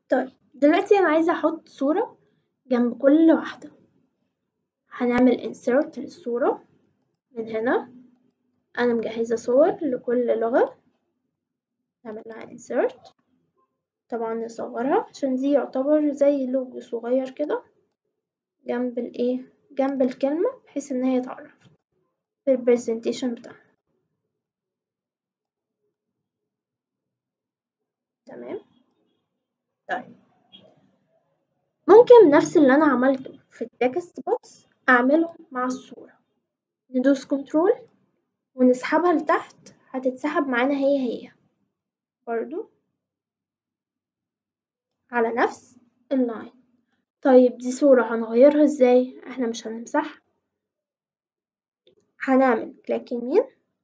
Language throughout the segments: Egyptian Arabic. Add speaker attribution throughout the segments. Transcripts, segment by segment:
Speaker 1: طيب دلوقتي أنا عايزة أحط صورة جنب كل واحدة هنعمل insert للصورة من هنا أنا مجهزة صور لكل لغة نعمل لها insert طبعا نصغرها عشان دي يعتبر زي لوجو صغير كده جنب الايه جنب الكلمة بحيث ان هي تعرف في البرزنتيشن بتاعنا تمام طيب ممكن نفس اللي انا عملته في التكست بوكس اعمله مع الصورة ندوس كنترول ونسحبها لتحت هتتسحب معانا هي هي برضو على نفس اللاين طيب دي صورة هنغيرها ازاي احنا مش هنمسحها هنعمل كليك يمين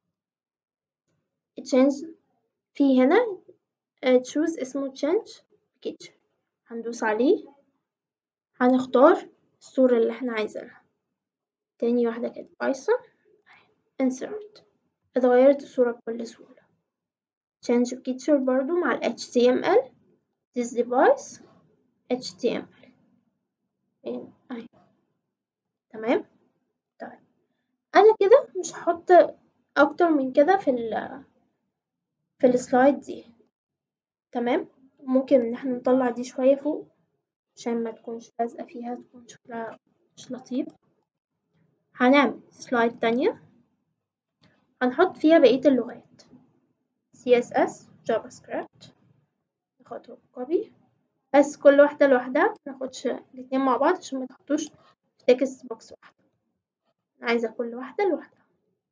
Speaker 1: change في هنا تشوز اسمه change picture هندوس عليه هنختار الصورة اللي احنا عايزينها تاني واحدة كانت بايثون insert اتغيرت الصورة بكل سهولة change picture برضو مع ال HTML this device HTML اهي تمام طيب انا كده مش هحط اكتر من كده في ال في السلايد دي تمام ممكن ان احنا نطلع دي شوية فوق عشان ما تكونش لازقة فيها تكون شكلها مش لطيف هنعمل سلايد تانية هنحط فيها بقية اللغات CSS JavaScript ناخدهم كوبي بس كل واحدة لوحدها مناخدش الاتنين مع بعض عشان متحطوش في تكست بوكس واحدة أنا عايزة كل واحدة لوحدها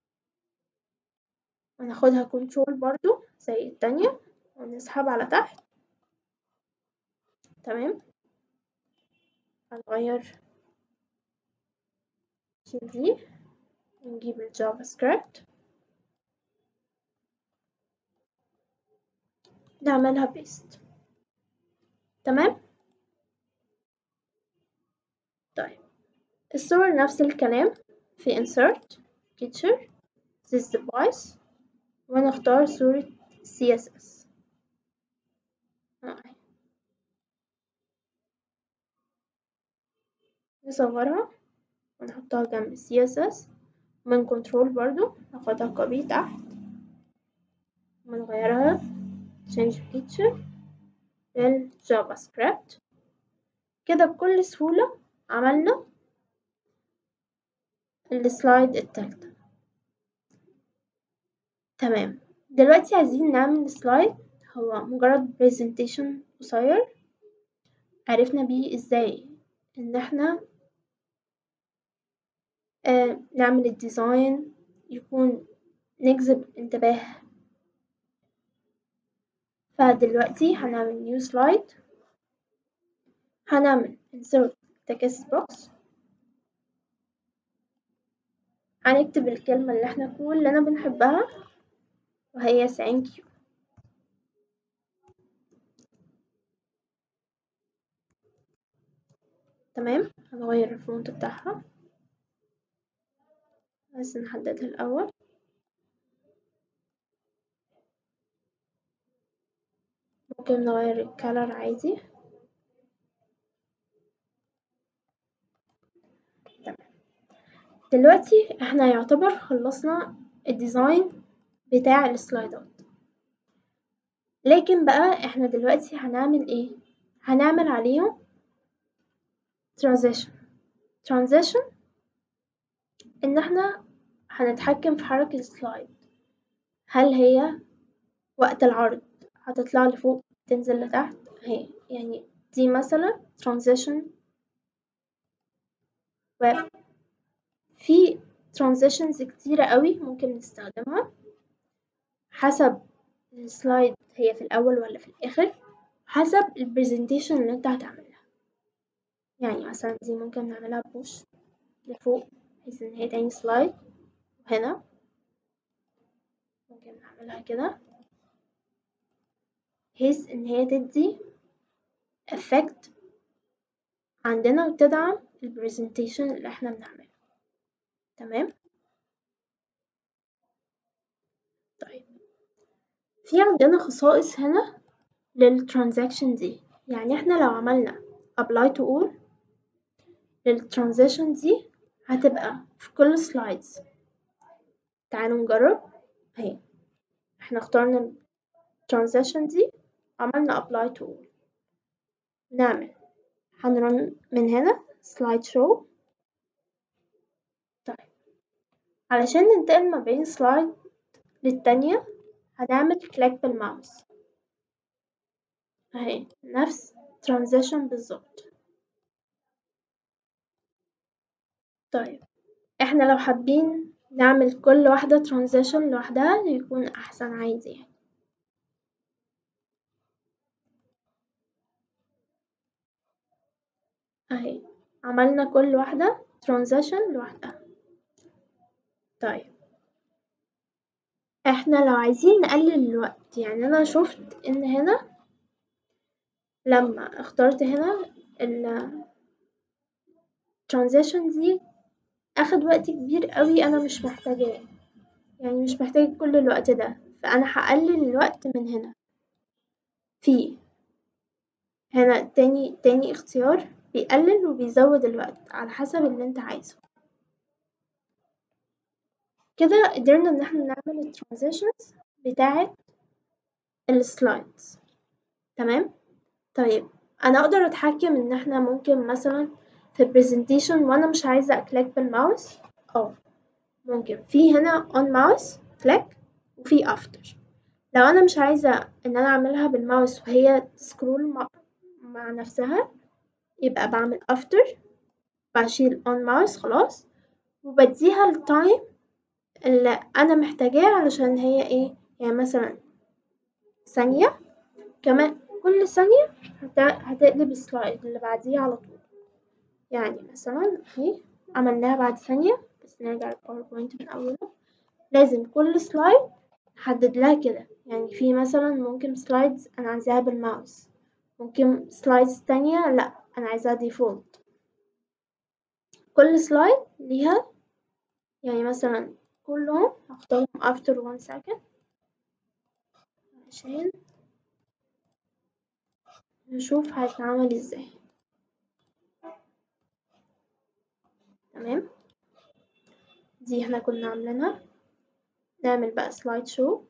Speaker 1: وناخدها كنترول برضو زي التانية ونسحب على تحت تمام هنغير دي ونجيب الجافا سكريبت نعملها بيست تمام طيب الصور نفس الكلام في insert picture this device ونختار صورة CSS نصغرها ونحطها جنب CSS من كنترول برضو ناخدها كوبي تحت ونغيرها change picture للجافا سكريبت كده بكل سهولة عملنا السلايد التالتة تمام دلوقتي عايزين نعمل سلايد هو مجرد برزنتيشن قصير عرفنا بيه ازاي ان احنا آه نعمل الديزاين يكون نجذب انتباه فدلوقتي هنعمل نيو سلايد هنعمل insert text box هنكتب الكلمة اللي احنا كلنا بنحبها وهي thank you تمام هنغير الفونت بتاعها بس نحددها الأول ممكن نغير الكالر عادي تمام دلوقتي احنا يعتبر خلصنا الديزاين بتاع السلايدات لكن بقى احنا دلوقتي هنعمل ايه هنعمل عليهم transition transition ان احنا هنتحكم في حركة السلايد هل هي وقت العرض هتطلع لفوق تنزل لتحت اهي يعني دي مثلا transition web في transitions كتيرة قوي ممكن نستخدمها حسب السلايد هي في الأول ولا في الآخر حسب البرزنتيشن اللي انت هتعملها يعني مثلا دي ممكن نعملها بوش لفوق بحيث ان هي تاني سلايد وهنا ممكن نعملها كده بحيث ان هي تدي effect عندنا وتدعم البرزنتيشن اللي احنا بنعمله تمام طيب في عندنا خصائص هنا للترانزاكشن دي يعني احنا لو عملنا apply to all للترانزيشن دي هتبقى في كل سلايدز تعالوا نجرب اهي احنا اخترنا الترانزيشن دي عملنا apply to all نعمل هنرن من هنا سلايد شو طيب علشان ننتقل ما بين سلايد للتانية هنعمل كليك بالماوس اهي نفس ترانزيشن بالظبط طيب احنا لو حابين نعمل كل واحدة ترانزيشن لوحدها يكون احسن عادي يعني اهي عملنا كل واحدة ترانزيشن لوحدها طيب احنا لو عايزين نقلل الوقت يعني انا شفت ان هنا لما اخترت هنا ال transition دي اخد وقت كبير قوي انا مش محتاجاه يعني مش محتاج كل الوقت ده فانا هقلل الوقت من هنا في هنا تاني تاني اختيار بيقلل وبيزود الوقت على حسب اللي انت عايزه كده قدرنا ان احنا نعمل الترانزيشنز بتاعة السلايدز تمام طيب انا اقدر اتحكم ان احنا ممكن مثلا في presentation وانا مش عايزة اكليك بالماوس اه ممكن في هنا on mouse click وفي after لو انا مش عايزة ان انا اعملها بالماوس وهي تسكرول مع, مع نفسها يبقى بعمل after بشيل on mouse خلاص وبديها التايم اللي انا محتاجاه علشان هي ايه يعني مثلا ثانية كمان كل ثانية هتقلب السلايد اللي بعديه على طول يعني مثلا اهي عملناها بعد ثانية بس نرجع الباوربوينت من أوله لازم كل سلايد نحدد لها كده يعني في مثلا ممكن سلايدز أنا عايزاها بالماوس ممكن سلايدز تانية لأ أنا عايزاها ديفولت كل سلايد ليها يعني مثلا كلهم هختارهم after one second عشان نشوف هيتعمل ازاي تمام دي احنا كنا عاملينها نعمل بقى سلايد شو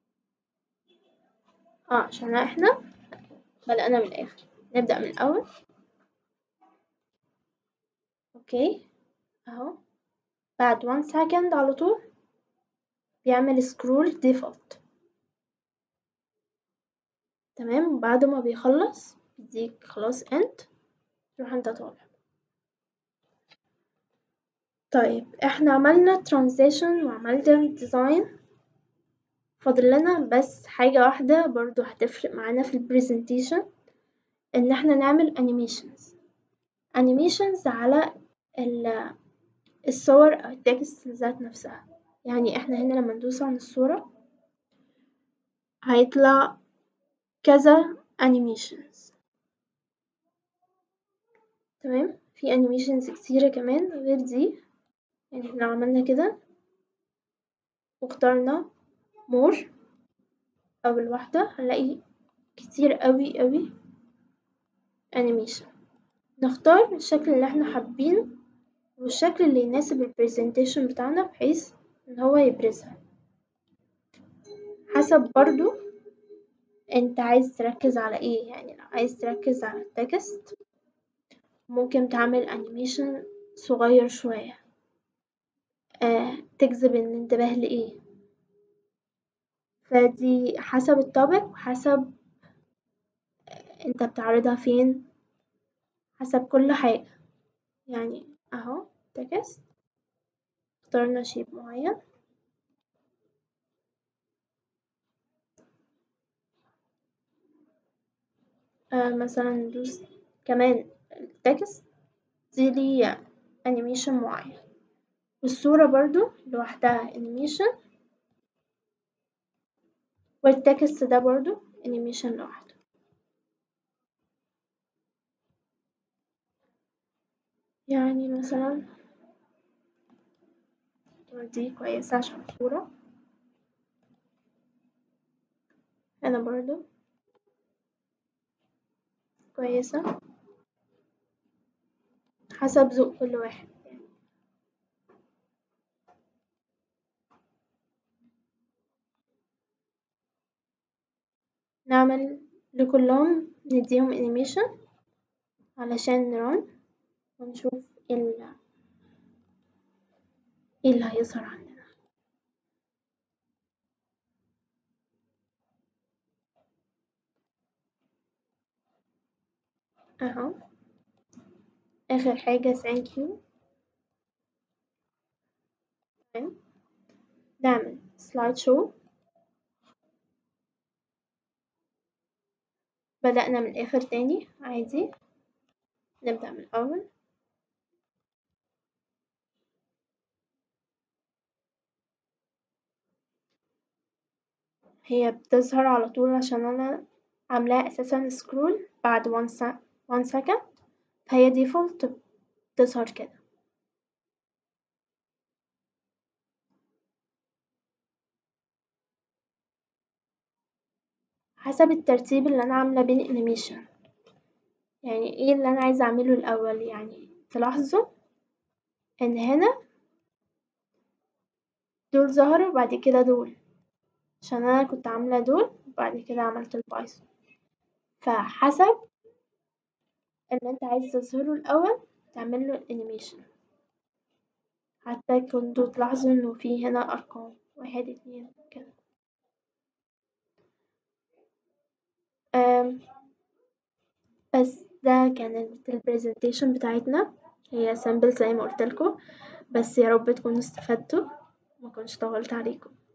Speaker 1: اه عشان احنا بدأنا من الآخر نبدأ من الأول اوكي اهو بعد one second على طول بيعمل سكرول ديفولت تمام وبعد ما بيخلص بيديك خلاص end تروح انت طالع طيب احنا عملنا transition وعملنا design فاضل لنا بس حاجة واحدة برضو هتفرق معانا في البرزنتيشن ان احنا نعمل animations animations على الصور او التكست ذات نفسها يعني احنا هنا لما ندوس على الصورة هيطلع كذا animations تمام في animations كتيرة كمان غير دي يعني احنا لو عملنا كده واخترنا more أول واحدة هنلاقي كتير قوي قوي animation نختار الشكل اللي احنا حابينه والشكل اللي يناسب البرزنتيشن بتاعنا بحيث ان هو يبرزها حسب برضو انت عايز تركز على ايه يعني لو عايز تركز على التكست ممكن تعمل انيميشن صغير شوية آه تجذب الانتباه لإيه فدي حسب الطابق وحسب انت بتعرضها فين حسب كل حاجة يعني اهو تكست اخترنا شيب معين آه مثلا ندوس كمان التكست دي لي انيميشن معين والصورة برضو لوحدها انيميشن والتكست ده برضو انيميشن لوحده يعني مثلا دي كويسة عشان صورة هنا برضو كويسة حسب ذوق كل واحد يعني نعمل لكلهم نديهم انيميشن علشان نرن ونشوف ايه ال- ايه اللي هيظهر عندنا اهو اخر حاجة thank you تمام نعمل سلايد شو بدأنا من الآخر تاني عادي نبدأ من الأول هي بتظهر على طول عشان أنا عاملاها أساسا سكرول بعد one, se- one second فهي default بتظهر كده حسب الترتيب اللي أنا عاملة بين الانيميشن يعني ايه اللي أنا عايزة أعمله الأول يعني تلاحظوا إن هنا دول ظهروا بعد كده دول عشان أنا كنت عاملة دول وبعد كده عملت البايثون فحسب اللي انت عايز تظهره الأول تعمل له الانيميشن حتى كنتوا تلاحظوا انه في هنا أرقام واحد اتنين كده أم، بس ده كانت البرزنتيشن بتاعتنا هي سامبل زي ما قلتلكوا بس يا رب تكونوا استفدتوا مكنش طولت عليكم